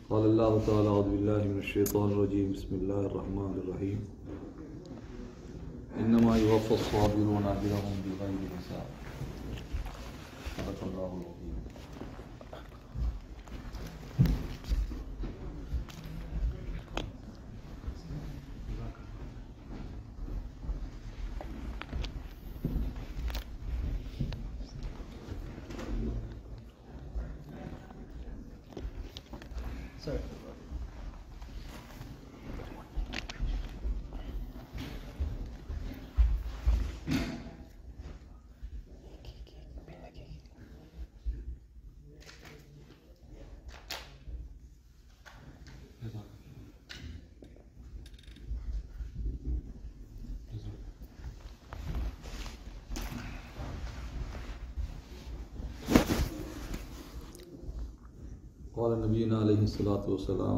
قال الله تعالى أعوذ بالله من الشيطان الرجيم بسم الله الرحمن الرحيم إنما يوفى الصابرون أجرهم بغير حساب صدق الله العظيم Sorry. قال نبينا عليه الصلاة والسلام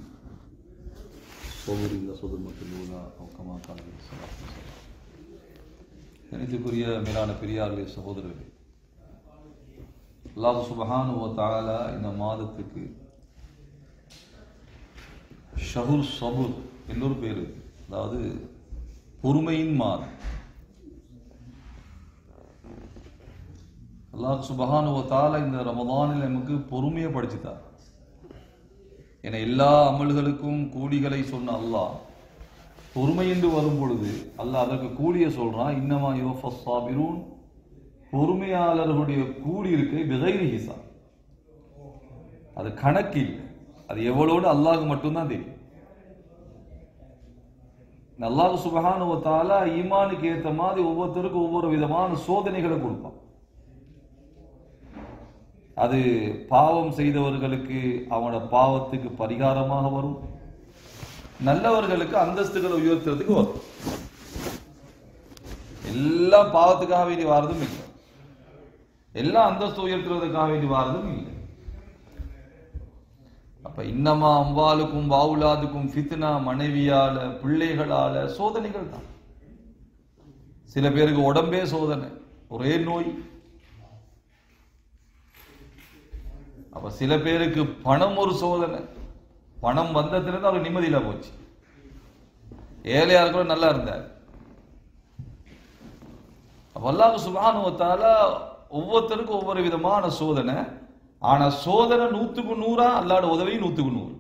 صبر إلا صدمة الأولى أو كما قال عليه الصلاة والسلام கணித்துக்குரிய மேலான பெரியார்களே சகோதரர்களே அல்லாஹ் சுபஹானு வ தஆலா இந்த மாதத்துக்கு ஷஹுர் சபுர் இன்னொரு பேர் இருக்கு. அதாவது பொறுமையின் மாதம் அல்லாஹ் சுபஹானு வ தஆலா இந்த ரமதானில் நமக்கு பொறுமையை படிச்சுட்டார் என எல்லா அமல்களுக்கும் கூலிகளை சொன்ன அல்லாஹ் பொறுமை என்று வரும் பொழுது அல்லாஹ் அதற்கு கூலியை சொல்றான் இன்னமா யோஃபஸ் சாபிரூன் பொறுமையாளர்களுடைய கூலி இருக்கை பிகைரி ஹிசா அது கணக்கு இல்லை அது எவ்வளோன்னு அல்லாஹ் மட்டும்தான் தெரியும் அல்லாஹ் சுபஹானு வ தஆலா ஈமானுக்கு ஏத்த மாதிரி ஒவ்வொருத்தருக்கும் ஒவ்வொரு விதமான சோதனைகளை கொடுப்பான் அது பாவம் செய்தவர்களுக்கு அவனோட பாவத்துக்கு பரிகாரமாக வரும் நல்லவர்களுக்கு அந்தஸ்துகளை உயர்த்துறதுக்கு வரும் எல்லாம் பாவத்துக்காக வேண்டி வாரதும் இல்லை எல்லாம் அந்தஸ்து உயர்த்துறதுக்காக வேண்டி வாரதும் இல்லை அப்ப இன்னமா அம்பாலுக்கும் வாவுலாதுக்கும் ஃபித்னா மனைவியால பிள்ளைகளால சோதனைகள் தான் சில பேருக்கு உடம்பே சோதனை ஒரே நோய் அப்ப சில பேருக்கு பணம் ஒரு சோதனை பணம் வந்ததுலேருந்து அவர் நிம்மதியில போச்சு ஏழையா இருக்கிற நல்லா இருந்தார் அப்ப அல்லாஹ் சுப்ஹானஹு வ தஆலா ஒவ்வொருத்தருக்கும் ஒவ்வொரு விதமான சோதனை ஆனா சோதனை நூத்துக்கு நூறா அல்லாட உதவி நூத்துக்கு நூறு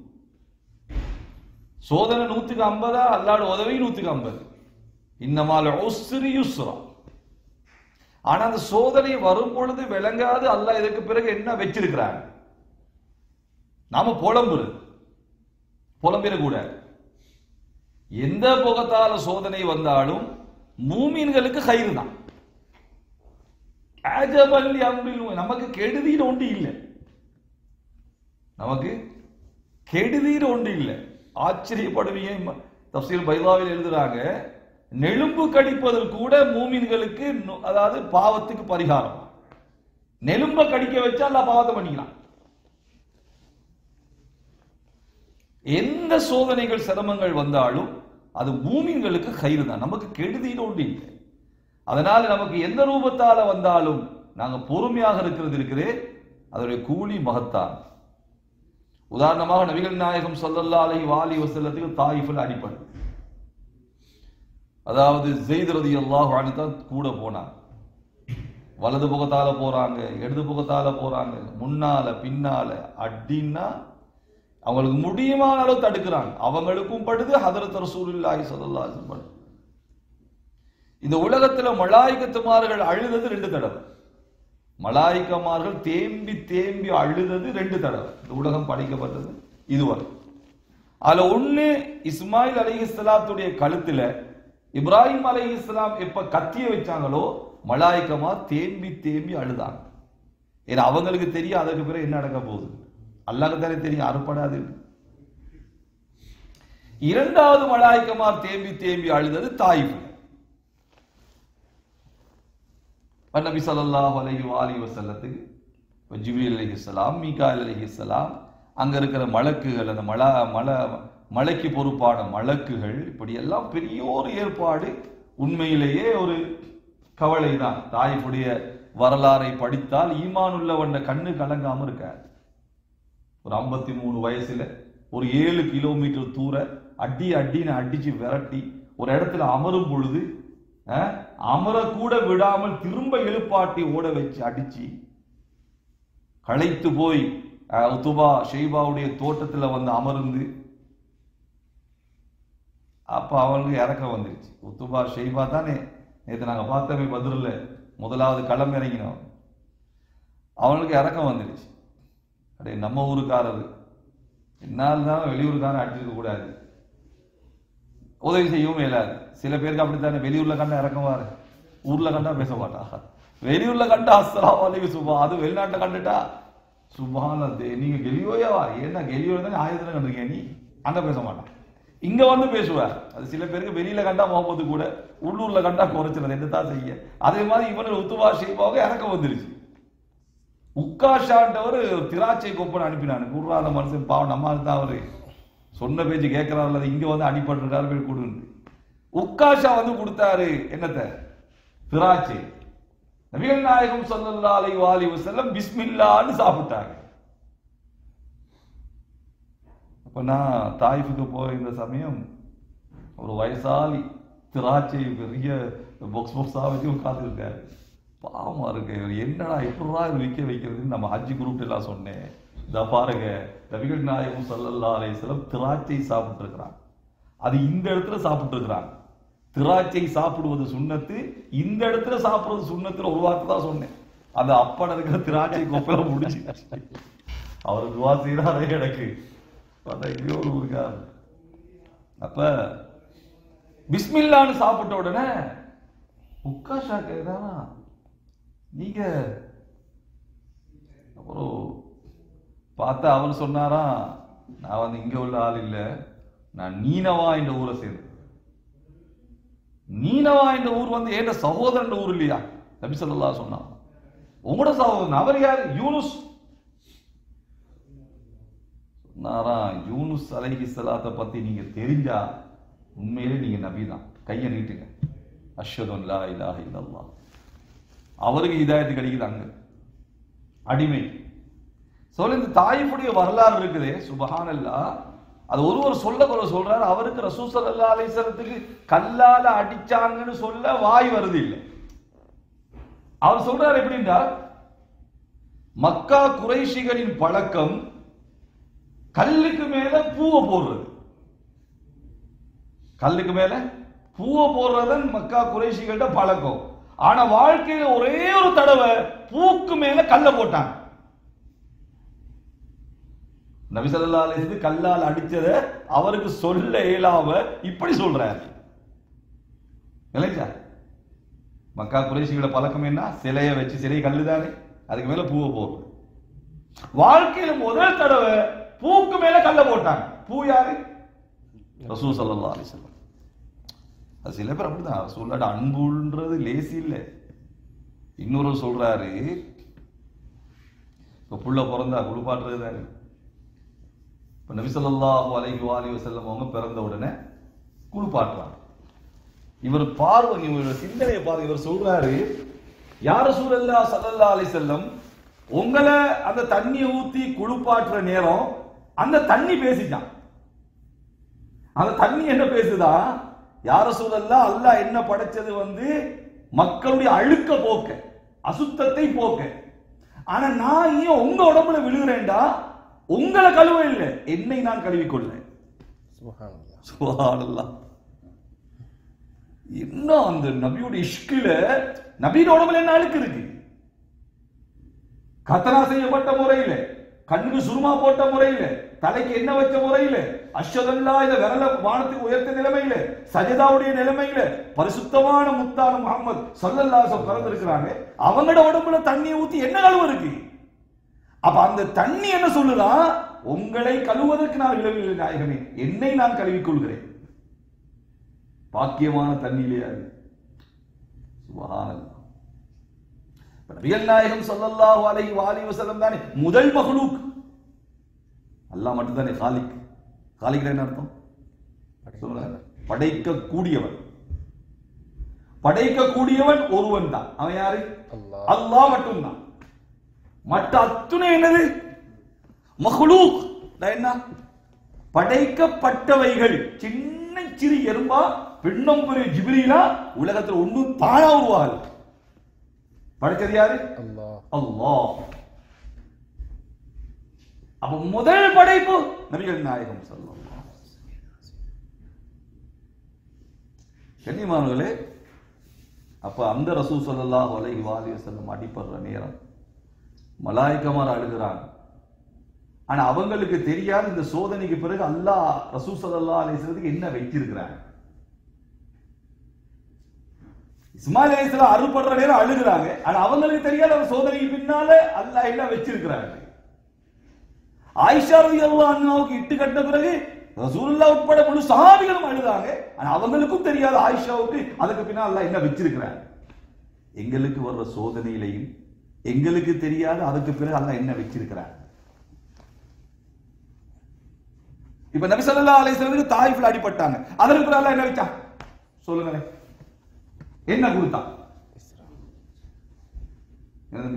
சோதனை நூத்துக்கு ஐம்பதா அல்லாட உதவி நூத்துக்கு ஐம்பது இன்னமால உஸ்ரி யுஸ்ரா ஆனா அந்த சோதனை வரும் பொழுது விளங்காது அல்லாஹ் இதற்கு பிறகு என்ன வச்சிருக்கிறாங்க நாம புலம்புறது புலம்பிடக்கூடாது எந்த புகத்தால சோதனை வந்தாலும் மூமீன்களுக்கு கயிறு தான் ஆஜபல்லி அம்ரில் நமக்கு கெடுதின்னு ஒன்று இல்லை நமக்கு கெடுதின்னு ஒன்று இல்லை ஆச்சரியப்படுவீங்க தப்சீல் பைதாவில் எழுதுறாங்க நெலும்பு கடிப்பதில் கூட மூமின்களுக்கு நு- அதாவது பாவத்துக்கு பரிகாரம் நெலும்ப கடிக்க வச்சா அல்ல பாவத்தை பண்ணிக்கலாம் எந்த சோதனைகள் சிரமங்கள் வந்தாலும் அது மூமின்களுக்கு கயிறு தான் நமக்கு கெடுதின்னு ஒன்று இல்லை அதனால நமக்கு எந்த ரூபத்தால வந்தாலும் நாங்க பொறுமையாக இருக்கிறது இருக்கிறே அதனுடைய கூலி மகத்தான் உதாரணமாக நபிகள் நாயகம் ஸல்லல்லாஹு அலைஹி வாலி வஸல்லத்துக்கு தாயிஃபில் அடிப்படை அதாவது ஜெயித் ரலியல்லாஹு அன்ஹு தான் கூட போனாங்க வலது புகத்தால போறாங்க இடது புகத்தால போறாங்க முன்னால பின்னால அடின்னா அவங்களுக்கு முடியுமான அளவு தடுக்கிறாங்க அவங்களுக்கும் படுது ஹதரத் ரசூலுல்லாஹி ஸல்லல்லாஹு அலைஹி வஸல்லம் படுது இந்த உலகத்துல மலாய்க்கத்துமார்கள் அழுதது ரெண்டு தடவை மலாய்க்கமார்கள் தேம்பி தேம்பி அழுதது ரெண்டு தடவை இந்த உலகம் படைக்கப்பட்டது இதுவரை அதுல ஒண்ணு இஸ்மாயில் அலைஹிஸ்ஸலாத்துடைய கழுத்துல இப்ராஹிம் அலைஹிஸ்ஸலாம் எப்ப கத்திய வச்சாங்களோ மலாய்க்கமா தேம்பி தேம்பி அழுதாங்க ஏன்னா அவங்களுக்கு தெரியும் அதுக்கு பிறகு என்ன நடக்க போகுது அல்லாஹ்க்கு தானே தெரியும் அறுப்படாது இரண்டாவது மலாய்க்கமார் தேம்பி தேம்பி அழுதது தாயிஃப் நபி ஸல்லல்லாஹு அலைஹி வாலி வஸல்லத்துக்கு இப்ப ஜிப்ரீல் அலைஹிஸ்ஸலாம் மீகாயில் அலைஹிஸ்ஸலாம் அங்க இருக்கிற மலக்குகள் அந்த மல மல மலைக்கு பொறுப்பான மலக்குகள் இப்படி எல்லாம் பெரிய ஒரு ஏற்பாடு உண்மையிலேயே ஒரு கவலை தான் தாயிஃபுடைய வரலாறை படித்தால் ஈமான் உள்ளவன் கண்ணு கலங்காம இருக்காது ஒரு ஐம்பத்தி மூணு வயசுல ஒரு ஏழு கிலோமீட்டர் தூர அடி அடின்னு அடிச்சு விரட்டி ஒரு இடத்துல அமரும் பொழுது அஹ், அமர கூட விடாமல் திரும்ப எழுப்பாட்டி ஓட வச்சு அடிச்சு களைத்து போய் அஹ், உத்துபா ஷெய்பாவுடைய தோட்டத்துல வந்து அமர்ந்து அப்ப அவனுக்கு இறக்கம் வந்துருச்சு உத்துபா ஷெய்பா தானே நேற்று நாங்க பார்த்தோமே பதிரில் முதலாவது களம் இறங்கினோம் அவனுக்கு இறக்கம் வந்துருச்சு அடே நம்ம ஊருக்காரரு என்ன இருந்தாலும் வெளியூருக்காரன் அடிச்சிருக்க கூடாது உதவி செய்யவும் இயலாது சில பேருக்கு அப்படித்தானே வெளியூர்ல கண்டா இறக்கமாறு ஊர்ல கண்டா பேச மாட்டா வெளியூர்ல கண்டா அஸ்ஸலாமு அலைக்கும் சுபா அது வெளிநாட்டுல கண்டுட்டா சுபான நீங்க கெலியோயாவா என்ன கெலியோ தானே ஆயுதம் கண்டிருக்கீங்க நீ அங்க பேச மாட்டான் இங்க வந்து பேசுவார் அது சில பேருக்கு வெளியில கண்டா முகப்பது கூட உள்ளூர்ல கண்டா குறைச்சிருது என்னதான் செய்ய அதே மாதிரி இவனு உத்துவா ஷேபாவுக்கு இறக்கம் வந்துருச்சு உக்காஷான்றவர் திராட்சை கொப்பன் அனுப்பினானு குர்ராத மனுஷன் பாவம் நம்ம ஆள் தான் அவரு சொன்ன பேச்சு கேட்கிறாரு அது இங்க வந்து அடிபட்டிருக்காரு போய் கொடுன்னு உக்காஷா வந்து கொடுத்தாரு என்னத்த திராட்சை நபிகள் நாயகம் ஸல்லல்லாஹு அலைஹி வாலி வஸல்லம் பிஸ்மில்லான்னு சாப்பிட்டாங்க அப்ப நான் தாய்ஃபுக்கு போயிருந்த சமயம் ஒரு வயசாலி திராட்சை பெரிய பாக்ஸ் பாக்ஸா வச்சு உட்காந்துருக்காரு பாவமா இருக்கு இவர் என்னடா எப்படா இது விற்க வைக்கிறதுன்னு நம்ம ஹஜ்ஜி குரூப் எல்லாம் சொன்னேன் இத பாருங்க நபிகள் நாயகம் ஸல்லல்லாஹு அலைஹி வஸல்லம் திராட்சை சாப்பிட்டு இருக்கிறாங்க அது இந்த இடத்துல சாப்பிட்டு இருக்கிறாங்க திராட்சை சாப்பிடுவது சுண்ணத்து இந்த இடத்துல சாப்பிடுறது சுண்ணத்துல ஒரு வார்த்தை தான் சொன்னேன் அந்த அப்பட இருக்கிற திராட்சை கொப்பையில முடிச்சு அவர் துவா செய்யறாரே எனக்கு பார்த்தா எங்கேயோ ஒரு ஊருக்காரு அப்ப பிஸ்மில்லான்னு சாப்பிட்ட உடனே உக்காஷா கேக்குறானா நீங்க அப்புறம் பார்த்தா அவர் சொன்னாரா நான் வந்து இங்க உள்ள ஆள் இல்ல நான் நீனவா என்ற ஊரை சேர்ந்தேன் நீனவா என்ற ஊர் வந்து ஏண்ட சகோதரன் ஊர் இல்லையா நபி ஸல்லல்லாஹு சொன்னான் உங்களோட சகோதரன் அவர் யார் யூனுஸ் சொன்னாரா யூனுஸ் அலைஹி ஸலாத்தை பத்தி நீங்க தெரிஞ்சா உண்மையிலே நீங்க நபி தான் கையை நீட்டுங்க அஷ்ஹது அன் லா இலாஹ இல்லல்லாஹ் அவருக்கு ஹிதாயத்து கிடைக்குது அங்க அடிமை சொல்ல இந்த தாயிஃபுடைய வரலாறு இருக்குதே சுபஹானல்லா அது ஒருவர் சொல்ல கொள்ள சொல்றாரு அவருக்கு ரசூல் ஸல்லல்லாஹு அலைஹி வஸல்லத்துக்கு கல்லால அடிச்சாங்கன்னு சொல்ல வாய் வருது இல்லை அவர் சொல்றாரு எப்படின்னா மக்கா குறைஷிகளின் பழக்கம் கல்லுக்கு மேல பூவை போடுறது கல்லுக்கு மேல பூவை போடுறதன் மக்கா குறைஷிகள்ட்ட பழக்கம் ஆனா வாழ்க்கையில ஒரே ஒரு தடவை பூக்கு மேல கல்ல போட்டாங்க நபி ஸல்லல்லாஹு அலைஹி வஸல்லம் கல்லால் அடிச்சத அவருக்கு சொல்ல இயலாம இப்படி சொல்றாரு இல்லையா மக்கா குறைஷிகள பழக்கம் என்ன சிலைய வச்சு சிலை கல்லு தானே அதுக்கு மேல பூவை போடுறது வாழ்க்கையில முதல் தடவை பூக்கு மேல கல்ல போட்டாங்க பூ யாரு ரசூல் ஸல்லல்லாஹு அலைஹி வஸல்லம் அது சில பேர் அப்படிதான் ரசூல்லாட்ட அன்புன்றது லேசி இல்லை இன்னொரு சொல்றாரு இப்ப புள்ள பிறந்தா குளிப்பாட்டுறது தானே இப்ப நபி ஸல்லல்லாஹு அலைஹி வஆலிஹி வஸல்லம் அவங்க பிறந்த உடனே குளிப்பாட்டுறாங்க இவர் பார்வை இவரோட சிந்தனையை பாருங்க இவர் சொல்றாரு யார சூழல்லா சல்லல்லா அலைஹி வஸல்லம் உங்களை அந்த தண்ணியை ஊத்தி குளிப்பாட்டுற நேரம் அந்த தண்ணி பேசிட்டான் அந்த தண்ணி என்ன பேசுதா யார சூழல்லா அல்லாஹ் என்ன படைச்சது வந்து மக்களுடைய அழுக்க போக்க அசுத்தத்தை போக்க ஆனா நான் ஏன் உங்க உடம்புல விழுகிறேன்டா உங்களை கழுவ இல்லை என்னை நான் கழுவிக்கொள்ளேன் சுபஹானல்லாஹ் சுபஹானல்லாஹ் என்ன அந்த நபியோட இஷ்கில நபியோட உடம்புல என்ன அழுக்கு இருக்கு கத்தனா செய்யப்பட்ட முறையில கண்ணுக்கு சுருமா போட்ட முறையில தலைக்கு என்ன வச்ச முறையில அஷ்வதல்லா இத விரல வானத்துக்கு உயர்த்த நிலைமையில சஜிதாவுடைய நிலைமையில பரிசுத்தமான முத்தான முகமது சொல்லல்லாச பிறந்திருக்கிறாங்க அவங்களோட உடம்புல தண்ணியை ஊத்தி என்ன கழுவு இருக்கு அப்ப அந்த தண்ணி என்ன சொல்லுதா உங்களை கழுவதற்கு நான் விளவில்லை நாயகமே என்னை நான் கழுவிக் கொள்கிறேன் பாக்கியமான தண்ணியிலே அது சுபஹானல்லாஹ் இப்ப நபிகள் நாயகம் ஸல்லல்லாஹு அலைஹி வஆலிஹி வஸல்லம் தானே முதல் மஹ்லூக் அல்லாஹ் மட்டும் தானே காலிக் காலிக் என்ன அர்த்தம் சொல்லுங்க படைக்க கூடியவன் படைக்க கூடியவன் ஒருவன் தான் அவன் யாரு அல்லாஹ் அல்லாஹ் மட்டும்தான் மற்ற அத்துணை என்னது மஹ்லூக் என்ன படைக்கப்பட்டவைகள் சின்ன சிறு எறும்பா பெண்ணும் பெரிய ஜிப்ரீலா உலகத்துல ஒண்ணும் தானா உருவாகல படைச்சது யாரு அல்லாஹ் அல்லாஹ் அப்ப முதல் படைப்பு நபிகள் நாயகம் ஸல்லல்லாஹு கண்ணியமானவர்களே அப்ப அந்த ரசூல் ஸல்லல்லாஹு அலைஹி வஸல்லம் வஸல்லம் அடிபடுற நேரம் மலாய்க்கமார் அழுகிறாங்க ஆனா அவங்களுக்கு தெரியாது இந்த சோதனைக்கு பிறகு அல்லாஹ் ரசூல் ஸல்லல்லாஹு அலைஹி வஸல்லத்துக்கு என்ன வச்சிருக்கிறாங்க இஸ்மாயில் அலைஹிஸ்ஸலாம் அறுபடுற நேரம் அழுகுறாங்க ஆனா அவங்களுக்கு தெரியாத அந்த சோதனைக்கு பின்னால அல்லாஹ் என்ன வச்சிருக்கிறாங்க ஆயிஷா ரலியல்லாஹு அன்ஹாவுக்கு இட்டு கட்ட பிறகு ரசூலுல்லாஹ் உட்பட முழு சஹாபிகளும் அழுதாங்க ஆனா அவங்களுக்கும் தெரியாத ஆயிஷாவுக்கு அதுக்கு பின்னால் அல்லாஹ் என்ன வச்சிருக்கிறாங்க எங்களுக்கு வர்ற சோதனையிலையும் எங்களுக்கு தெரியாத அதுக்கு பிறகு அல்லாஹ் என்ன வச்சிருக்கிறாங்க இப்ப நபி ஸல்லல்லாஹு அலைஹி வஸல்லம் தாயிஃப்ல அடிபட்டாங்க அதற்கு பிறகு அல்லாஹ் என்ன வச்சான் சொல்லுங்களேன் என்ன கொடுத்தான் என்னது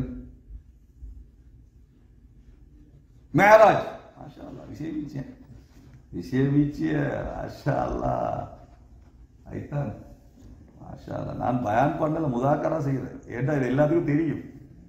மேராஜ் மாஷா அல்லாஹ் விஷய வீச்சேன் விஷய வீச்சிய மாஷா அல்லாஹ் ஐத்தான் மாஷா அல்லாஹ் நான் பயான் பண்ணல முதாக்கரா செய்கிறேன் ஏன்டா இது எல்லாத்துக்கும் தெரியும்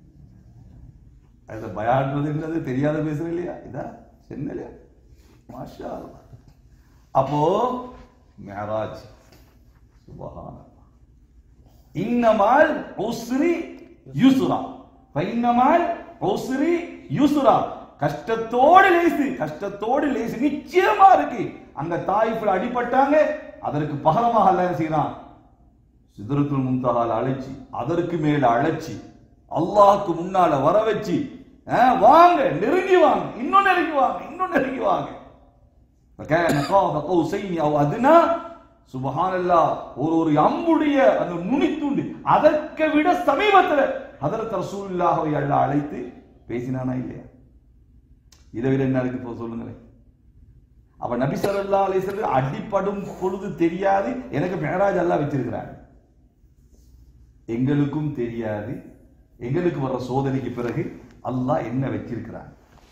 அது பயான்றது என்னது தெரியாத பேசுறேன் இல்லையா இதா சென்னையில மாஷா அல்லாஹ் அப்போ மேராஜ் சுபஹான் இன்னமால் உஸ்ரி யுஸ்ரா ஃபைன்னமால் உஸ்ரி யுஸ்ரா கஷ்டத்தோடு லேசு கஷ்டத்தோடு லேசு நிச்சயமா இருக்கு அங்க தாயிஃப்ல அடிபட்டாங்க அதற்கு பகரமாக அல்லாஹ் என்ன செய்யறான் சிதறத்துல் முன்தகால அழைச்சி அதற்கு மேல அழைச்சி அல்லாஹ்க்கு முன்னால வர வச்சு அஹ், வாங்க நெருங்கி வாங்க இன்னும் நெருங்கி வாங்க இன்னும் நெருங்கி வாங்க فكان قاب قوسين او ادنى சுபஹான் அல்லாஹ் ஒரு ஒரு அம்புடைய அந்த நுனித்துண்டு அதற்கு விட சமீபத்துல ஹதரத் ரசூலுல்லாஹை அல்லாஹ் அழைத்து பேசினானா இல்லையா இதை விட என்ன இருக்கு இப்போ சொல்லுங்களேன் அப்ப நபி ஸல்லல்லாஹு அலைஹி வஸல்லம் அடிப்படும் பொழுது தெரியாது எனக்கு மேராஜ் அல்லாஹ் வச்சிருக்கிறாங்க எங்களுக்கும் தெரியாது எங்களுக்கு வர்ற சோதனைக்கு பிறகு அல்லாஹ் என்ன வச்சிருக்கிறாங்க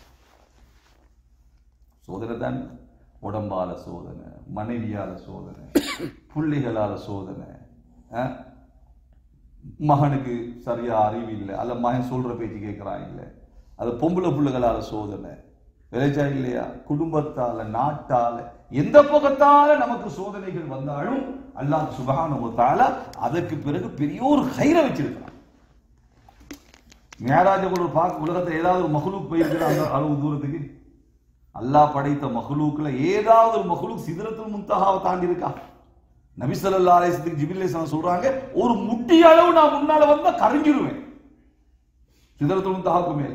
சோதனை தான் உடம்பால சோதனை மனைவியால சோதனை பிள்ளைகளால சோதனை அஹ், மகனுக்கு சரியா அறிவு இல்லை அல்ல மகன் சொல்ற பேச்சு கேட்கிறான் இல்லை அது பொம்பளை பிள்ளைகளால சோதனை விளைச்சா இல்லையா குடும்பத்தால நாட்டால எந்த பக்கத்தால நமக்கு சோதனைகள் வந்தாலும் அல்லாஹ் சுபஹானஹு வ தஆலா அதற்கு பிறகு பெரிய ஒரு ஹைர வச்சிருக்கிறான் மேராஜ கூட பார்க்க உலகத்துல ஏதாவது ஒரு மஹ்லூக் போயிருக்கிற அந்த அளவு தூரத்துக்கு அல்லாஹ் படைத்த மஹ்லூக்ல ஏதாவது ஒரு மஹ்லூக் சிதறத்துல் முன்தஹாவை தாண்டி இருக்கா நபி ஸல்லல்லாஹு அலைஹி வஸல்லம் ஜிப்ரீல் அலைஹிஸ்ஸலாம் சொல்றாங்க ஒரு முட்டி அளவு நான் முன்னால வந்தா கரைஞ்சிருவேன் சிதறத்துல் முன்தஹாவுக்கு மேல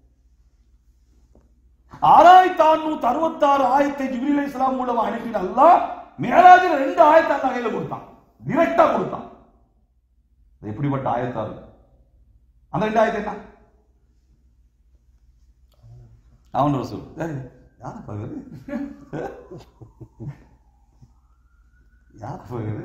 ஆறாயிரத்தி அறுநூத்தி அறுபத்தாறு ஆயத்தை ஜிப்ரீல் அலைஹிஸ்ஸலாம் மூலமா அனுப்பின அல்லாஹ் மேராஜில் ரெண்டு ஆயத்தை அல்லாஹ் கையில கொடுத்தான் டிரெக்டா கொடுத்தான் அது எப்படிப்பட்ட ஆயத்தா இருக்கு அந்த ரெண்டு ஆயத்தை என்ன அவன் ரசூல் ஏய், யார் பகுது யார் பகுது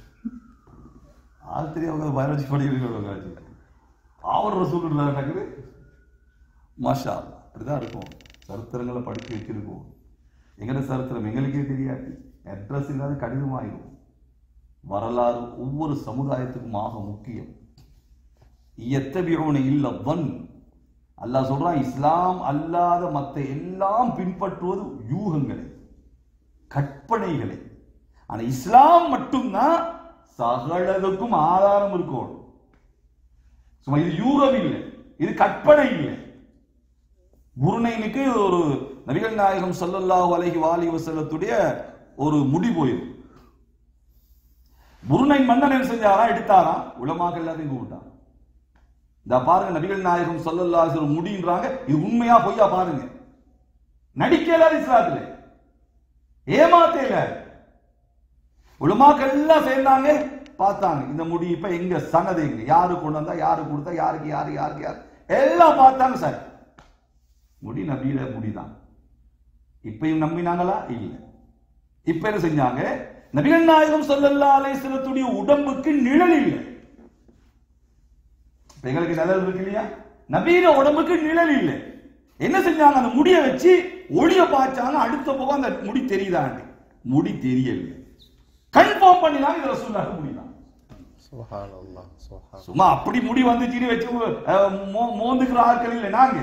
ஆள் தெரியாம பயாலஜி படிக்கிறவங்க அவர் ரசூல் நடக்குது மாஷா அல்லாஹ். அப்படிதான் இருக்கும் சரித்திரங்களை படித்து வச்சிருக்கோம் எங்கட சரித்திரம் எங்களுக்கே தெரியாது அட்ரஸ் இல்லாத கடிதமாயிரும் வரலாறு ஒவ்வொரு சமுதாயத்துக்கும் ஆக முக்கியம் எத்தபியோன இல்ல வன் அல்லாஹ் சொல்றான் இஸ்லாம் அல்லாத மத்த எல்லாம் பின்பற்றுவது யூகங்களை கற்பனைகளை ஆனா இஸ்லாம் மட்டும்தான் சகலதுக்கும் ஆதாரம் இருக்கும் சும்மா இது யூகம் இல்லை இது கற்பனை இல்லை குருனைனுக்கு ஒரு நபிகள் நாயகம் ஸல்லல்லாஹு அலைஹி வாலி வஸல்லத்துடைய ஒரு முடி போயிருக்கு புருனைன் மன்னன் என்ன செஞ்சாரா எடுத்தாரா உலமாக எல்லாத்தையும் கூப்பிட்டான் இந்த பாருங்க நபிகள் நாயகம் ஸல்லல்லாஹு அலைஹி வஸல்லம் முடின்றாங்க இது உண்மையா பொய்யா பாருங்க நடிக்கல இஸ்லாத்துல ஏமாத்தேல உலமாக்கள் எல்லாம் சேர்ந்தாங்க பார்த்தாங்க இந்த முடி இப்ப எங்க சனது எங்க யாரு கொண்டு வந்தா யாரு கொடுத்தா யாருக்கு யாரு யாருக்கு யாரு எல்லாம் பார்த்தாங்க சார் முடி நபியில முடிதான் இப்பயும் நம்பினாங்களா இல்ல இப்ப என்ன செஞ்சாங்க நபிகள் நாயகம் ஸல்லல்லாஹு அலைஹி வஸல்லத்துடைய உடம்புக்கு நிழல் இல்லை இப்ப எங்களுக்கு நிழல் இருக்கு இல்லையா நபீன உடம்புக்கு நிழல் இல்லை என்ன செஞ்சாங்க அந்த முடியை வச்சு ஒளிய பாய்ச்சாங்க அடுத்த போக அந்த முடி தெரியுதாண்டு முடி தெரியல கன்ஃபார்ம் பண்ணினாங்க இது ரசூலுல்லாஹ் முடியலாம் சுபஹானல்லாஹ் சுபஹான் சும்மா அப்படி முடி வந்துச்சுன்னு வச்சு அஹ், மோ- மோந்துக்கிற ஆட்கள் இல்லை நாங்க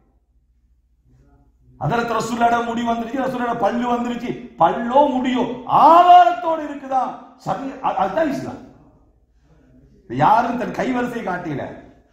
அதற்கு ரசூலோட முடி வந்துருச்சு ரசூலோட பல்லு வந்துருச்சு பல்லோ முடியோ ஆதாரத்தோடு இருக்குதா சரி அ- அதுதான் இஸ்லாம் யாரும் தன் கைவரிசை காட்டில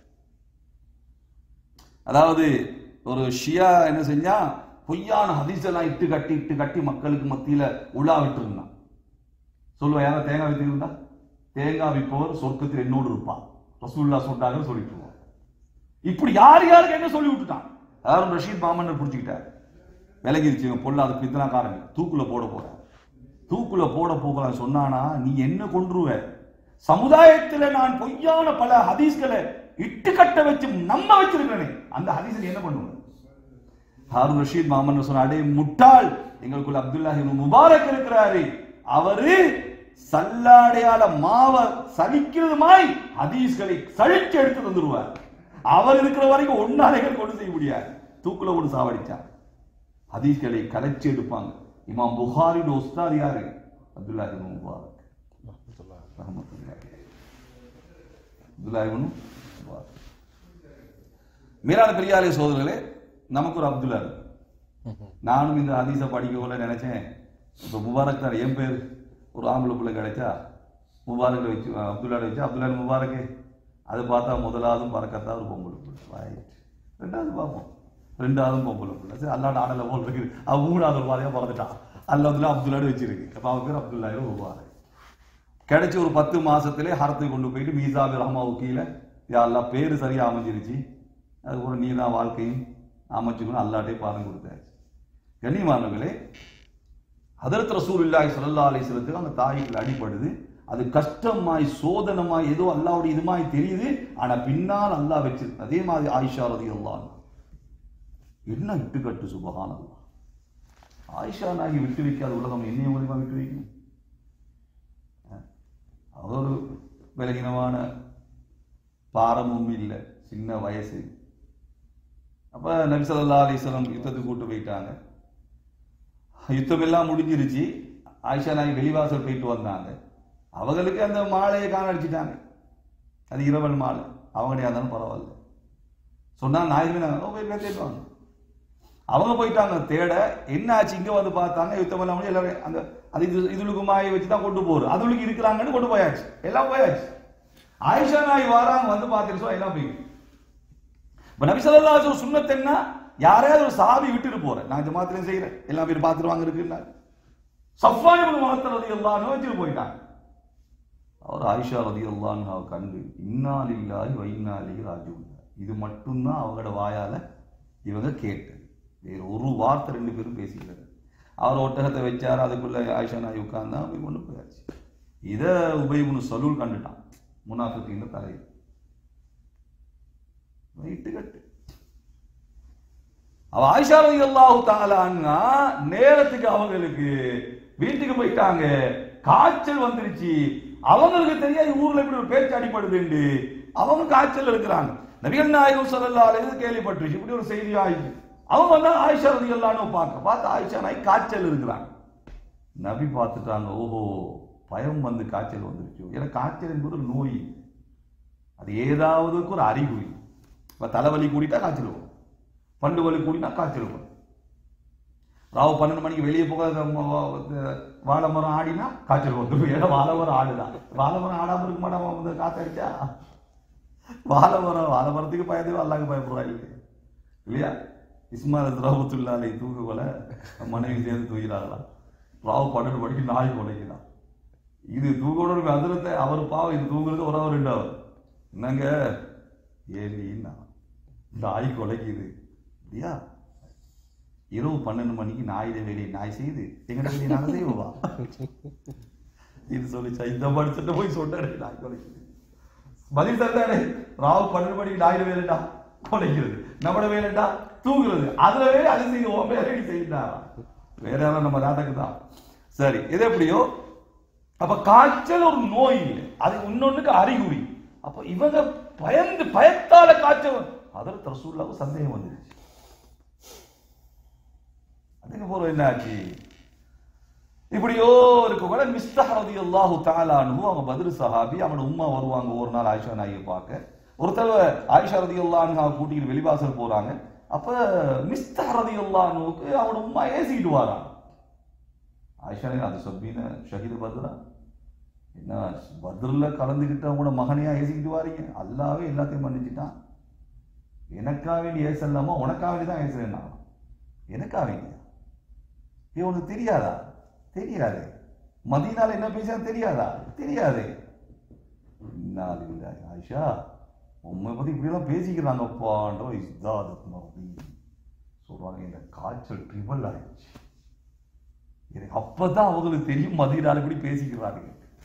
அதாவது ஒரு ஷியா என்ன செஞ்சா பொய்யான ஹதீஸ் எல்லாம் இட்டு கட்டி இட்டு கட்டி மக்களுக்கு மத்தியில உலா விட்டு இருந்தான் சொல்லுவா யாரா தேங்காய் வித்திருந்தா தேங்காய் விற்பவர் சொர்க்கத்தில் என்னோடு இருப்பான் ரசூல்லா சொன்னாங்கன்னு சொல்லிட்டு இருவான். இப்படி யார் யாருக்கு என்ன சொல்லி விட்டுட்டான் யாரும் ரஷீத் மாமன்னர் பிடிச்சிக்கிட்டார் விலகிருச்சு இவன் பொல்லாத பித்தனாக்காரங்க தூக்குல போட போற தூக்குல போட போகிறான் சொன்னானா நீ என்ன கொன்றுவ சமுதாயத்துல நான் பொய்யான பல ஹதீஸ்களை இட்டு கட்ட வச்சு நம்ப வச்சிருக்கிறேனே அந்த ஹதீஸ் நீ என்ன பண்ணுவ ஹாரூன் ரஷீத் மாமன் சொன்ன அடே முட்டாள் எங்களுக்குள்ள அப்துல்லாஹி இப்னு முபாரக் இருக்கிறாரு அவரு சல்லாடையால மாவ சலிக்கிறதுமாய் ஹதீஸ்களை சலிச்சு எடுத்து தந்துருவார் அவர் இருக்கிற வரைக்கும் ஒன்னாலைகள் கொண்டு செய்ய முடியாது தூக்குல கொண்டு சாவடிச்சார் ஹதீஸ்களை கலைச்சு எடுப்பாங்க இமாம் புகாரின் உஸ்தாத் யாரு அப்துல்லாஹி இப்னு முபாரக் ரஹ்மத்துல்லாஹ் ரஹ்மத்துல்லாஹி அப்துல்லாஹி இப்னு முபாரக் மீரான பெரியாலே சோதரர்களே நமக்கு ஒரு அப்துல்லா இருக்கு நானும் இந்த ஹதீஸை படிக்கக்குள்ள நினைச்சேன் இப்போ முபாரக் தான் என் பேர் ஒரு ஆம்பளை பிள்ளை கிடைச்சா முபாரக்கை வச்சு அப்துல்லாட வச்சு அப்துல்லா முபாரக்கு அது பார்த்தா முதலாவதும் பறக்கத்தா ஒரு பொம்பளை பிள்ளை ரைட் ரெண்டாவது பார்ப்போம் ரெண்டாவதும் பொம்பளை பிள்ளை சரி அல்லாட ஆடல போல் இருக்குது அவன் மூணாவது ஒரு மாதிரியா பிறந்துட்டான் அல்ல அப்துல்லா அப்துல்லாடு வச்சிருக்கு அப்போ அவன் பேர் அப்துல்லாயிரம் முபாரக் கிடைச்ச ஒரு பத்து மாசத்திலே ஹரத்தை கொண்டு போயிட்டு மீசாபி ரஹ்மாவு கீழே யாரெல்லாம் பேரு சரியா அமைஞ்சிருச்சு அதுக்கப்புறம் நீ தான் வாழ்க்கையும் அமைச்சுக்கணும் அல்லாட்டே பாடம் கொடுத்தாச்சு கண்ணியமானவர்களே ஹதரத் ரசூலுல்லாஹி ஸல்லல்லாஹு அலைஹி வஸல்லத்துக்கு அந்த தாய்க்கு அடிபடுது அது கஷ்டமாய் சோதனமாய் ஏதோ அல்லாஹ்வுடைய இதுமாய் தெரியுது ஆனா பின்னால் அல்லாஹ் வச்சிருக்கு அதே மாதிரி ஆயிஷா ரலியல்லாஹு அன்ஹா என்ன இட்டு கட்டு சுபஹானல்லாஹ் ஆயிஷா நாகி விட்டு வைக்காத உலகம் என்னைய மூலியமா விட்டு வைக்கும் அது ஒரு விலகினமான பாரமும் இல்லை சின்ன வயசு அப்ப நபி ஸல்லல்லாஹு அலைஹி வஸல்லம் யுத்தத்துக்கு கூட்டு போயிட்டாங்க யுத்தம் எல்லாம் முடிஞ்சிருச்சு ஆயிஷா நாயகி வெளிவாசல் போயிட்டு வந்தாங்க அவங்களுக்கு அந்த மாலையை காணடிச்சிட்டாங்க அது இரவல் மாலை அவங்கடையா இருந்தாலும் பரவாயில்ல சொன்னா நாயகமே நாங்கள் போய் தேடிட்டு வாங்க அவங்க போயிட்டாங்க தேட என்ன ஆச்சு இங்க வந்து பார்த்தாங்க யுத்தம் எல்லாம் முடிஞ்சு எல்லாரும் அந்த அது இது இதுலுக்கு மாயை வச்சு தான் கொண்டு போறோம் அதுலுக்கு இருக்கிறாங்கன்னு கொண்டு போயாச்சு எல்லாம் போயாச்சு ஆயிஷா நாய் வாராங்க வந்து பார்த்துட்டு எல்லாம் போயிட்டு இப்ப நபி ஸல்லல்லாஹு அலைஹி வஸல்லம் சுன்னத் என்ன யாரையாவது ஒரு சாவி விட்டுட்டு போறேன் நான் ஜமாத்திரம் செய்யறேன் எல்லா பேர் பார்த்துருவாங்க இருக்குன்னா சஃப்வான் இப்னு முஅத்தல் ரலியல்லாஹு அன்ஹு வச்சுட்டு போயிட்டாங்க அவர் ஆயிஷா ரலியல்லாஹு அன்ஹா கண்டு இன்னா லில்லாஹி வ இன்னா இலைஹி ராஜிஊன் இது மட்டும்தான் அவங்களோட வாயால இவங்க கேட்டது வேற ஒரு வார்த்தை ரெண்டு பேரும் பேசிக்கிறாரு அவர் ஒட்டகத்தை வச்சார் அதுக்குள்ள ஆயிஷா நாய் உட்கார்ந்தா போய் கொண்டு போயாச்சு இதை உபயமுனு சலூல் கண்டுட்டான் முனாஃபிக்கின் தலைவர் வயிட்டு கட்டு அவ ஆயிஷா ரலியல்லாஹு தஆலான்னா நேரத்துக்கு அவங்களுக்கு வீட்டுக்கு போயிட்டாங்க காய்ச்சல் வந்துருச்சு அவங்களுக்கு தெரியாது ஊர்ல இப்படி ஒரு பேச்சு அடிப்படுதுண்டு அவங்க காய்ச்சல் இருக்கிறாங்க நபிகள் நாயகம் ஸல்லல்லாஹு அலைஹி வஸல்லம் கேள்விப்பட்டுருச்சு இப்படி ஒரு செய்தி ஆயிடுச்சு அவங்க வந்தா ஆயிஷா ரலியல்லாஹு அன்ஹா பார்க்க பார்த்து ஆயிஷா நாய் காய்ச்சல் இருக்கிறாங்க நபி பார்த்துட்டாங்க ஓஹோ பயம் வந்து காய்ச்சல் வந்துருச்சு ஏன்னா காய்ச்சல் என்பது ஒரு நோய் அது ஏதாவதுக்கு ஒரு அறிகுறி இப்போ தலைவலி கூடிட்டா காய்ச்சல் வரும் பண்டு வலி கூடினா காய்ச்சல் வரும் ராவு பன்னெண்டு மணிக்கு வெளியே போக வாழை மரம் ஆடினா காய்ச்சல் வந்துடும் ஏன்னா வாழை மரம் ஆடுதான் வாழை மரம் ஆடாம இருக்க மாட்டாம வந்து காத்தடிச்சா வாழை மரம் வாழை மரத்துக்கு பயந்து அல்லாக்கு பயப்படுறா இல்லையா இல்லையா இஸ்மாயில் திரௌபத்துல்லாலை தூக்கு கொலை மனைவி சேர்ந்து தூக்கிறாங்களா ராவு பன்னெண்டு மணிக்கு நாய் கொலைக்குதான் இது தூக்கோட அதிரத்தை அவர் பாவம் இது தூங்குறது ஒரு அவர் ரெண்டு அவர் என்னங்க ஏலின்னா நாய் கொலைக்குது இல்லையா இரவு பன்னெண்டு மணிக்கு நாயிட வேலையை நாய் செய்து எங்கட வேலையை நாங்கள் செய்வோவா இது சொல்லிச்சா இந்த மனுஷன் போய் சொன்னாரு நாய் கொலைக்குது பதில் தந்தானே ராவு பன்னெண்டு மணிக்கு நாயிட வேலைடா கொலைக்கிறது நம்மட வேலைடா தூங்குறது அதுல வேலை அது செய்வோம் வேலை செய்யண்டா வேற யாரும் நம்ம நாட்டுக்கு தான் சரி எது எப்படியோ அப்ப காய்ச்சல் ஒரு நோய் இல்லை அது இன்னொன்னுக்கு அறிகுறி அப்ப இவங்க பயந்து பயத்தால காய்ச்சல் அதற்கு ரசூல்லாவுக்கு சந்தேகம் வந்துருச்சு போறோம் என்ன ஆச்சு இப்படியோ இருக்க கூட மிஸ்தஹ் ரலியல்லாஹு தஆலா அன்ஹு அவங்க பத்ர் சஹாபி அவங்க உம்மா வருவாங்க ஒரு நாள் ஆயிஷா நாயை பார்க்க ஒரு தடவை ஆயிஷா ரலியல்லாஹு அன்ஹா கூட்டிட்டு வெளிவாசல் போறாங்க அப்ப மிஸ்தஹ் ரலியல்லாஹு அன்ஹுக்கு அவங்க உம்மா ஏசிக்கிட்டு வாராங்க ஆயிஷா நாய், அது சொப்பீன ஷஹீது பத்ரா என்ன பத்ரில் கலந்துக்கிட்டவங்களோட மகனையா ஏசிக்கிட்டு வாரீங்க அல்லாவே எல்லாத்தையும் மன்னிச்சிட்டான் எனக்காக வேண்டி ஏசல்லாமா உனக்காக வேண்டி தான் ஏசுறேன் நான் எனக்காக வேண்டியா இது உனக்கு தெரியாதா தெரியாது மதியனால என்ன பேச தெரியாதா தெரியாது இன்னாலி இல்லாஹி. ஆயிஷா உண்மை பத்தி இப்படி எல்லாம் பேசிக்கிறாங்கப்பான்ற இஸ்தாதத் மரபி சொல்றாங்க இந்த காய்ச்சல் ட்ரிபிள் ஆயிடுச்சு எனக்கு அப்பதான் அவங்களுக்கு தெரியும் மதியனால இப்படி பேசிக்கிறாங்க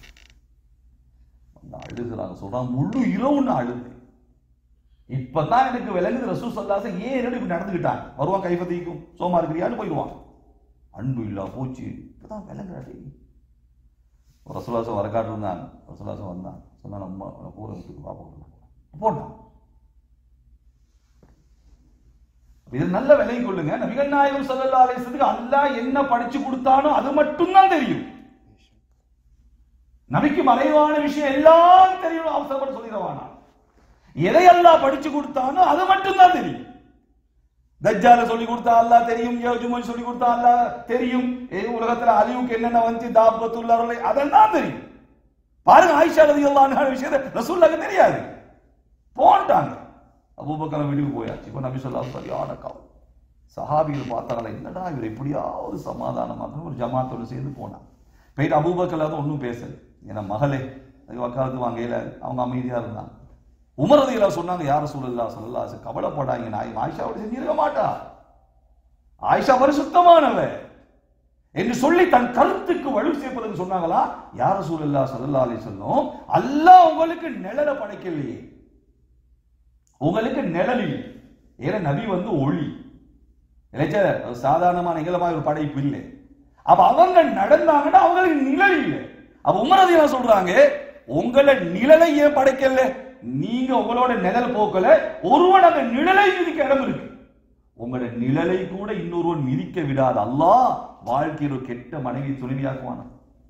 அந்த அழுகுறாங்க சொல்றாங்க முழு இரவு நான் அழுது இப்பதான் எனக்கு விளங்குது ரசூ சல்லாச ஏன் என்னோட இப்படி நடந்துக்கிட்டாங்க வருவான் கைப்பத்திக்கும் சோமா இருக்கிறியான்னு போயிடுவான் அன்பு இல்லா போச்சு இப்பதான் விளங்குறாடி ரசூலாசம் வரக்காட்டு இருந்தாங்க ரசூலாசம் வந்தான் சொன்னா நம்ம பூர வீட்டுக்கு பாப்பா போட்டான் இது நல்ல விலை கொள்ளுங்க நபிகள் நாயகம் ஸல்லல்லாஹு அலைஹி வஸல்லம் அல்லாஹ் என்ன படிச்சு கொடுத்தானோ அது மட்டும்தான் தெரியும் நபிக்கு மறைவான விஷயம் எல்லாம் தெரியும் அவசரப்பட்டு சொல்லிடுவானா எதை அல்லாஹ் படிச்சு கொடுத்தானோ அது மட்டும்தான் தெரியும் தஜ்ஜால சொல்லி கொடுத்தா அல்லாஹ் தெரியும் யோஜுமன் சொல்லி கொடுத்தா அல்லாஹ் தெரியும் ஏ, உலகத்துல அழிவுக்கு என்னென்ன வந்து தாபத்துள்ள அருளை அதெல்லாம் தெரியும் பாருங்க ஆயிஷா ரலியல்லாஹு அன்ஹா விஷயத்தை ரசூலுல்லாஹ்க்கு தெரியாது போன்ட்டாங்க அபூபக்கர் வீட்டுக்கு போயாச்சு இப்போ நபி சொல்லா சரியான காவல் சஹாபிகள் பார்த்தாங்களா என்னடா இவர் எப்படியாவது சமாதானமாக ஒரு ஜமாத்தோடு சேர்ந்து போனாங்க போயிட்டு அபூபக்கர் தான் ஒன்றும் பேசல ஏன்னா மகளே அது வக்காலத்து வாங்கையில அவங்க அமைதியா இருந்தாங்க உமரதிகளா சொன்னாங்க யார சூழல்லா சொல்லலா கவலைப்படாங்க நான் ஆயிஷாவோட செஞ்சிருக்க மாட்டா ஆயிஷா பரிசுத்தமானவ என்று சொல்லி தன் கருத்துக்கு வலு சேர்ப்பதுன்னு சொன்னாங்களா யார சூழல்லா சொல்லலா அலி சொல்லும் அல்லாஹ் உங்களுக்கு நிழலை படைக்கலையே உங்களுக்கு நிழல் இல்லை ஏன்னா நபி வந்து ஒளி இளைச்ச சாதாரணமான நிகழமான ஒரு படைப்பு இல்லை அப்ப அவங்க நடந்தாங்கன்னா அவங்களுக்கு நிழல் இல்லை அப்ப உமரதியா சொல்றாங்க உங்களை நிழலை ஏன் படைக்கல நீங்க உங்களோட நிழல் போக்கல ஒருவன் அந்த நிழலை மிதிக்க இடம் இருக்கு உங்களோட நிழலை கூட இன்னொருவன் மிதிக்க விடாத அல்லாஹ் வாழ்க்கையில் ஒரு கெட்ட மனைவி துணைவியாக்குவானா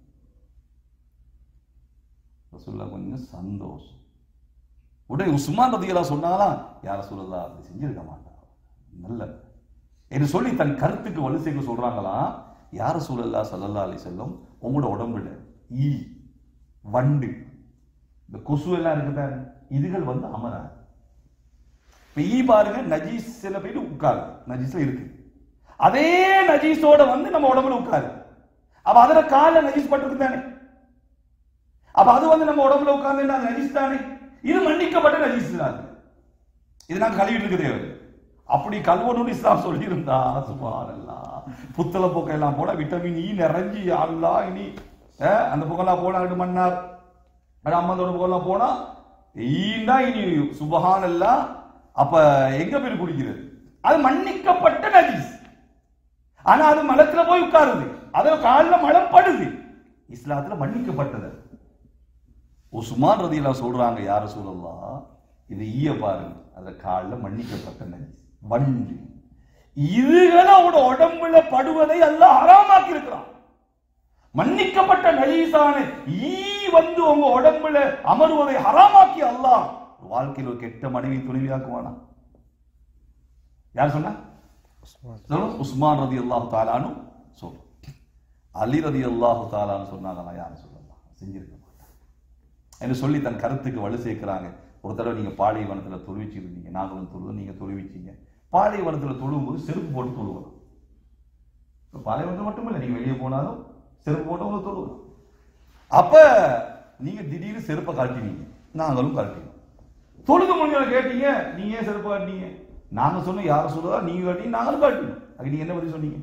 ரசூலுல்லாஹ் கொஞ்சம் சந்தோஷம் உடனே உஸ்மான் ரதியெல்லாம் சொன்னாலாம் யார சொல்லலாம் அப்படி செஞ்சிருக்க மாட்டான் நல்ல என்று சொல்லி தன் கருத்துக்கு வலு சேர்க்க சொல்றாங்களா யார சூழல்லா சல்லல்லா அலி செல்லும் உங்களோட உடம்புல ஈ வண்டு இந்த கொசு எல்லாம் இருக்குதானே இதுகள் வந்து அமராது இப்ப ஈ பாருங்க நஜீஸ் சில பேர் உட்காரு நஜீஸ்ல இருக்கு அதே நஜீஸோட வந்து நம்ம உடம்புல உட்காரு அப்ப அதுல கால்ல நஜீஸ் பட்டிருக்கு தானே அப்ப அது வந்து நம்ம உடம்புல உட்கார்ந்து அது நஜீஸ் தானே இது மன்னிக்கப்பட்ட நஜீஸ் தான் இது நாங்க கழுவிட்டு இருக்க தேவை அப்படி கல்வனு இஸ்லாம் சொல்லி இருந்தா சுபாரல்லா புத்தள போக்க எல்லாம் போனா விட்டமின் இ நிறைஞ்சி அல்லா இனி அஹ், அந்த பக்கம்லாம் போனா ரெண்டு மன்னார் அது அம்மந்தோட பக்கம்லாம் போனா ஈண்டா இனி சுபஹானல்லா அப்ப எங்க போய் குடிக்கிறது அது மன்னிக்கப்பட்ட நஜீஸ் ஆனா அது மலத்துல போய் உட்காருது அது காலில் மலம் படுது இஸ்லாத்துல மன்னிக்கப்பட்டது உஸ்மான் ரதியெல்லாம் சொல்றாங்க யார சொல்லலாம் இது ஈய பாருங்க அதுல காலில் மன்னிக்கப்பட்ட நஜீஸ் வண்டு இதுகளை அவட உடம்புல படுவதை எல்லாம் ஹராமாக்கி இருக்கிறான் மன்னிக்கப்பட்ட நஜீஸான ஈ வந்து உங்க உடம்புல அமருவதை ஹராமாக்கி அல்லாஹ் வாழ்க்கையில் ஒரு கெட்ட மனைவி துணைவியாக்குவானா யார் சொன்னா உஸ்மான் சொல்லும் உஸ்மான் ரதி அல்லாஹு தாலானு சொல்லும் அலி ரதி அல்லாஹு தாலான்னு சொன்னாங்களா யாரும் சொல்லலாம் செஞ்சிருக்க மாட்டாங்க என்று சொல்லி தன் கருத்துக்கு வலு சேர்க்கிறாங்க ஒரு தடவை நீங்க பாலைவனத்துல தொழுவிச்சிருந்தீங்க நாங்களும் தொழுது நீங்க தொழுவிச்சீங்க பாலைவனத்துல தொழுவும்போது செருப்பு போட்டு தொழுவலாம் இப்ப பாலைவனத்துல மட்டும் இல்லை நீங்க வெளியே போனாலும் செருப்பு போட்டு உங்களுக்கு தொழுவலாம் அப்ப நீங்க திடீர்னு செருப்பை காட்டினீங்க நாங்களும் காட்டினோம் தொழுது முடிஞ்சவங்க கேட்டீங்க நீங்க ஏன் செருப்பு காட்டினீங்க நாங்க சொன்னோம் யார சொல்லுதா நீங்க காட்டி நாங்களும் காட்டினோம் அதுக்கு நீங்க என்ன பதில் சொன்னீங்க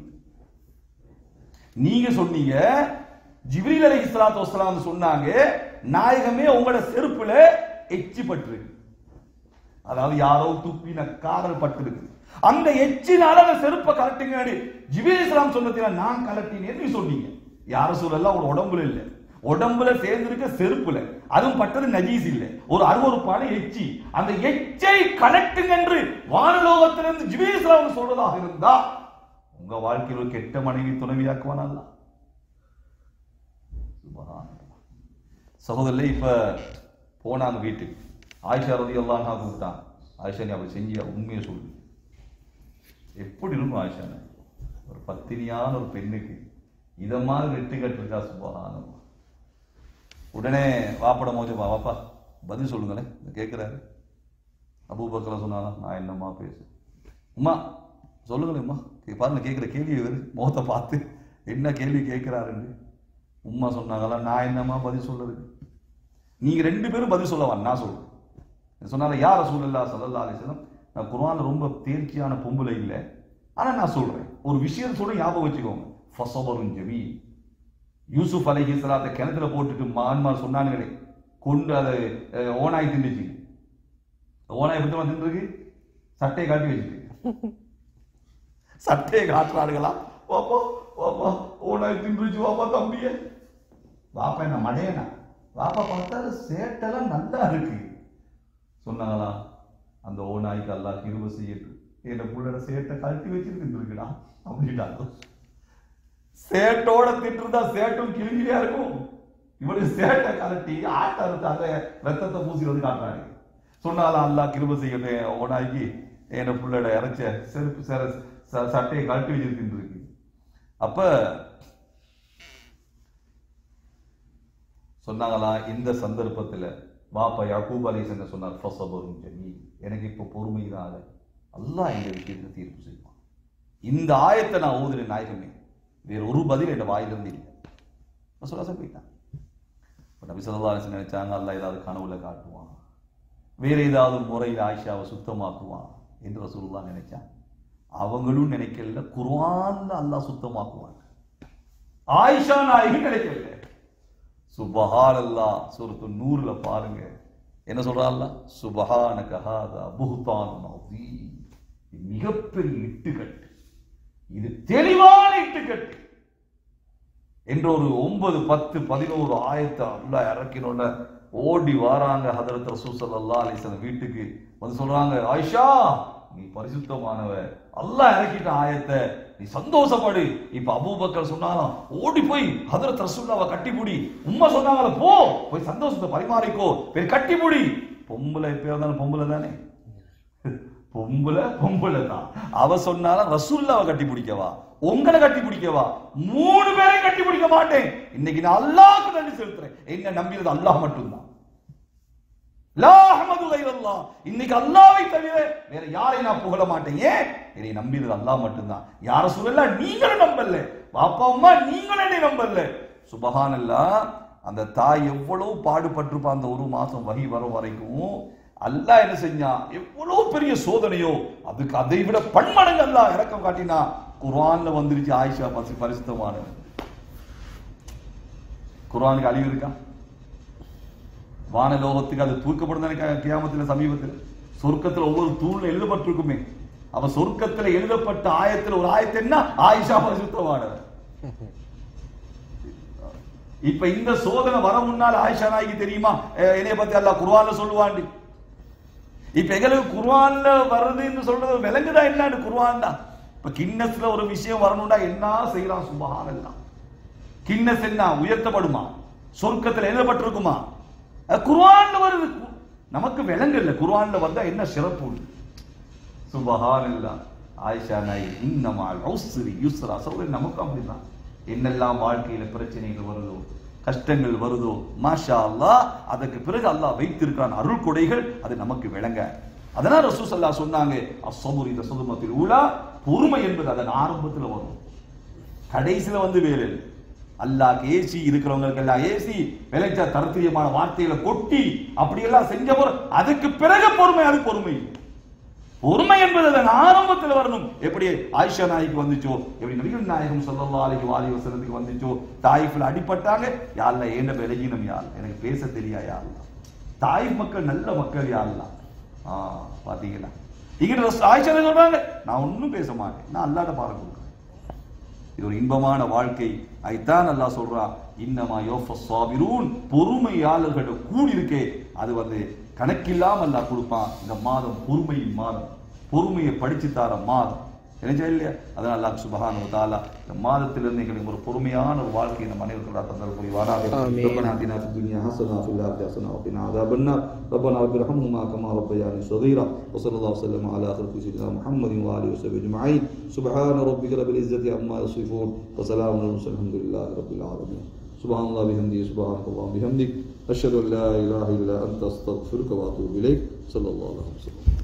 நீங்க சொன்னீங்க ஜிப்ரீல் அலைஹி ஸலாத்து வஸலாம் சொன்னாங்க நாயகமே உங்களோட செருப்புல எச்சி பட்டிருக்கு அதாவது யாரோ துப்பின காதல் பட்டிருக்கு அந்த எச்சினால அந்த செருப்பை கலட்டுங்க ஜிபீல் இஸ்லாம் சொன்னதுல நான் கலட்டினேன் நீ சொன்னீங்க யார சொல்லலாம் ஒரு உடம்புல இல்ல உடம்புல சேர்ந்திருக்க செருப்புல அதுவும் பட்டது நஜீஸ் இல்ல ஒரு அருவறுப்பான எச்சி அந்த எச்சை கலட்டுங்க என்று வானலோகத்திலிருந்து ஜிபீல் இஸ்லாம் சொல்றதாக இருந்தா உங்க வாழ்க்கையில் ஒரு கெட்ட மனைவி துணைவியாக்குவானா அல்ல சுப்ஹானல்லாஹ். சகோதரர்களே இப்ப போனாங்க வீட்டுக்கு ஆயிஷா ரதி எல்லாம் நான் கூப்பிட்டான் ஆயிஷா நீ அப்படி செஞ்சியா உண்மையை சொல்லு எப்படி இருக்கும் ஆயிஷா ஒரு பத்தினியான ஒரு பெண்ணுக்கு இத மாதிரி வெட்டு கட்டிருக்கா சுபகானம் உடனே வாப்பட மோஜ வாப்பா பதில் சொல்லுங்களேன் இதை கேட்கிறாரு அபூபக்கர் சொன்னாலும் நான் என்னம்மா பேசு உம்மா சொல்லுங்களேன் உம்மா கே- பாருங்க கேட்குற கேள்வி இவர் முகத்தை பார்த்து என்ன கேள்வி கேட்கிறாருன்னு உம்மா சொன்னாங்களா நான் என்னம்மா பதில் சொல்லுறது நீங்க ரெண்டு பேரும் பதில் சொல்ல வேண்டாம் நான் சொல்றேன் சொன்னால யார் ரசூலுல்லாஹ் ஸல்லல்லாஹு அலைஹி வஸல்லம் நான் குர்ஆன்ல ரொம்ப தேர்ச்சியான பொம்பளை இல்லை ஆனா நான் சொல்றேன் ஒரு விஷயம் சொல்றேன் ஞாபகம் வச்சுக்கோங்க ஃபஸபருன் ஜமீல் யூசுப் அலைஹி ஸலாத்தை கிணத்துல போட்டுட்டு மான்மார் சொன்னானுங்களே கொண்டு அதை அஹ், ஓனாய் தின்னுச்சு ஓனாய் எப்படி தின்னுருக்கு சட்டையை காட்டி வச்சுட்டு சட்டையை காட்டுறானுங்களா வாப்பா வாப்பா ஓனாய் தின்றுச்சு வாப்பா தம்பியே வாப்பா என்ன மடையனா வாப்பா பார்த்தா சேட்டெல்லாம் நல்லா இருக்கு சொன்னாங்களா அந்த ஓநாய்க்கு அல்லாஹ் கிருப செய்யட்டும் என் புள்ளட சேட்டை கழட்டி வச்சு தின்றுக்குடா அப்படின்ட்டாங்க சேட்டோட திட்டுறதா சேட்டும் கிழிஞ்சியா இருக்கும் இவனுக்கு சேட்டை கலட்டி ஆட்டை அறுத்தாங்க ரத்தத்தை பூசி வந்து காட்டுறாங்க சொன்னாலும் அல்லாஹ் கிருப செய்யட்டும் ஓனாய்க்கு என் புள்ளட இறைச்ச செருப்பு செர ச- சட்டையை கழட்டி வச்சிருக்கின்னு இருக்கு அப்ப சொன்னாங்களா இந்த சந்தர்ப்பத்துல பாப்பா யாக்கூப் அலிசன் சொன்னார் ஃபஸபருன் ஜமீல் எனக்கு இப்போ பொறுமை தான் அல்லாஹ் இந்த விஷயத்தை தீர்ப்பு செய்வான் இந்த ஆயத்தை நான் ஓதுறேன் நாயகமே வேற ஒரு பதில் என் வாயிலிருந்து இல்லை ரசூலுல்லாஹ் போயிட்டான் இப்போ நபி ஸல்லல்லாஹு அலைஹி வஸல்லம் நினைச்சாங்க அல்லாஹ் ஏதாவது கனவுல காட்டுவான் வேற ஏதாவது முறையில் ஆயிஷாவை சுத்தமாக்குவான் என்று ரசூலுல்லாஹ் நினைச்சான் அவங்களும் நினைக்கல குர்ஆன்ல அல்லாஹ் சுத்தமாக்குவான் ஆயிஷா நாயகி நினைக்கல சுபஹானல்லாஹ் சூரத்து நூறுல பாருங்க என்ன சொல்றான்ல சுபஹானக ஹாதா புஹ்தான் அதீம் இது மிகப்பெரிய இட்டுக்கட்டு இது தெளிவான இட்டுக்கட்டு என்ற ஒரு ஒன்பது பத்து பதினோரு ஆயத்தை அல்லாஹ் இறக்கினோட ஓடி வாராங்க ஹதரத் ரசூல் ஸல்லல்லாஹு அலைஹி வஸல்லம் வீட்டுக்கு வந்து சொல்றாங்க ஆயிஷா நீ பரிசுத்தமானவ அல்லாஹ் இறக்கிட்ட ஆயத்தை நீ சந்தோஷப்படு இப்ப அபூபக்கர் சொன்னாலும் ஓடி போய் ஹதரத் ரசூல்லாவை கட்டிப்புடி உம்மா சொன்னாங்களா போ போய் சந்தோஷத்தை பரிமாறிக்கோ போய் கட்டிப்புடி பொம்பளை எப்ப இருந்தாலும் பொம்பளை தானே பொம்பளை பொம்பளை தான் அவ சொன்னாலும் ரசூல்லாவை கட்டி பிடிக்கவா உங்களை கட்டி பிடிக்கவா மூணு பேரையும் கட்டி பிடிக்க மாட்டேன் இன்னைக்கு நான் அல்லாஹ்க்கு நன்றி செலுத்துறேன் என்ன நம்பியது அல்லாஹ் மட்டும்தான் லா அஹ்மது கைரல்லாஹ் இன்னைக்கு அல்லாஹ்வை தவிர வேற யாரையும் நான் புகழ மாட்டேன் ஏன் என்னை நம்பியது அல்லாஹ் மட்டும்தான் யார சொல்லல நீங்களும் நம்பல பாப்பா அம்மா நீங்களும் என்னை நம்பல சுபஹானல்லாஹ் அந்த தாய் எவ்வளவு பாடுபட்டிருப்பா அந்த ஒரு மாசம் வகி வரும் வரைக்கும் அல்லாஹ் என்ன செஞ்சான் எவ்வளவு பெரிய சோதனையோ அதுக்கு அதை விட பன்மடங்கு அல்லாஹ் இறக்கம் காட்டினா குர்ஆன்ல வந்துருச்சு ஆயிஷா பசி பரிசுத்தமானவன் குர்ஆனுக்கு அழிவு இருக்கா வானலோகத்துக்கு அது தூக்கப்படும் கியாமத்தில் சமீபத்தில் சொர்க்கத்துல ஒவ்வொரு தூண்ல எழுதப்பட்டிருக்குமே அவ சொர்க்கத்துல எழுதப்பட்ட ஆயத்துல ஒரு ஆயத்து என்ன ஆயிஷா பரிசுத்தமானவர் இப்ப இந்த சோதனை வர முன்னால் ஆயிஷா நாய்க்கு தெரியுமா அஹ் என்னைய பத்தி அல்லாஹ் குர்ஆன்ல சொல்லுவாண்டி இப்ப எங்களுக்கு குர்ஆன்ல வருதுன்னு சொல்றது விளங்குதா என்னன்னு குர்ஆன் தான் இப்ப கின்னஸ்ல ஒரு விஷயம் வரணும்னா என்ன செய்யலாம் சுபஹானல்லாஹ் கின்னஸ் என்ன உயர்த்தப்படுமா சொர்க்கத்துல எழுதப்பட்டிருக்குமா அது குர்ஆன்ல வருது கு- நமக்கு விளங்கல குர்ஆன்ல வந்தா என்ன சிறப்பு உண்டு சுபஹானல்லாஹ் ஆயிஷா நாய் இன்னமால் உஸ்ரி யுஸ்ரா சொல்றது நமக்கு அப்படிதான் என்னெல்லாம் வாழ்க்கையில பிரச்சனைகள் வருதோ கஷ்டங்கள் வருதோ மாஷா அல்லாஹ் அதற்கு பிறகு அல்லாஹ் வைத்திருக்கிறான் அருள் கொடைகள் அது நமக்கு விளங்க அதனால ரசூல் ஸல்லல்லாஹு சொன்னாங்க அஸ்ஸபுர் இந்த சுதுமத்தில் ஊலா பொறுமை என்பது அதன் ஆரம்பத்துல வரும் கடைசியில வந்து வேலை இல்லை. அல்லாஹ் ஏசி இருக்கிறவங்களுக்கு எல்லாம் ஏசி விளைச்ச தரத்திரியமான வார்த்தைகளை கொட்டி அப்படியெல்லாம் செஞ்ச பிறகு அதுக்கு பிறகு பொறுமை அது பொறுமை பொறுமை என்பது அதன் ஆரம்பத்தில் வரணும் எப்படி ஆயிஷா நாய்க்கு வந்துச்சோ எப்படி நபிகள் நாயகம் ஸல்லல்லாஹு அலைஹி வாலி வஸல்லத்துக்கு வந்துச்சோ தாயிஃப்ல அடிபட்டாங்க யாழ்ல ஏண்ட விலகினம் யாழ் எனக்கு பேச தெரியா யாழ்ல தாயிஃப் மக்கள் நல்ல மக்கள் யாழ்ல ஆ பாத்தீங்களா இங்க ஆயிஷா நாயகி சொல்றாங்க நான் ஒண்ணும் பேச மாட்டேன் நான் அல்லாட்ட பாரம் கொடுக்குறேன் இது ஒரு இன்பமான வாழ்க்கை ஐத்தான் அல்லாஹ் சொல்றான் இன்னமா யோஃபஸ் சாபிரூன் பொறுமையாளர்களோட கூடி இருக்கே அது வந்து கணக்கில்லாம அல்லாஹ் கொடுப்பான் இந்த மாதம் பொறுமையின் மாதம் பொறுமையை படிச்சு தார மாதம் நினைச்சா இல்லையா அதனால் அல்லாஹ் சுபஹானஹு வ தஆலா இந்த மாதத்திலிருந்து எங்களுக்கு ஒரு பொறுமையான ஒரு வாழ்க்கையை நம்ம அனைவருக்கும் தந்தல் புரிவாராக ஆமீன். ربنا آتنا في الدنيا حسنة وفي الآخرة حسنة وقنا عذاب النار ربنا رب ارحمهما كما ربياني صغيرا وصلى الله وسلم على خلق سيدنا محمد وآله وصحبه أجمعين سبحان ربك رب العزة عما يصفون وسلام على المرسلين الحمد لله رب العالمين سبحان الله بحمده سبحانك اللهم بحمدك أشهد أن لا إله إلا أنت أستغفرك وأتوب إليك صلى الله عليه وسلم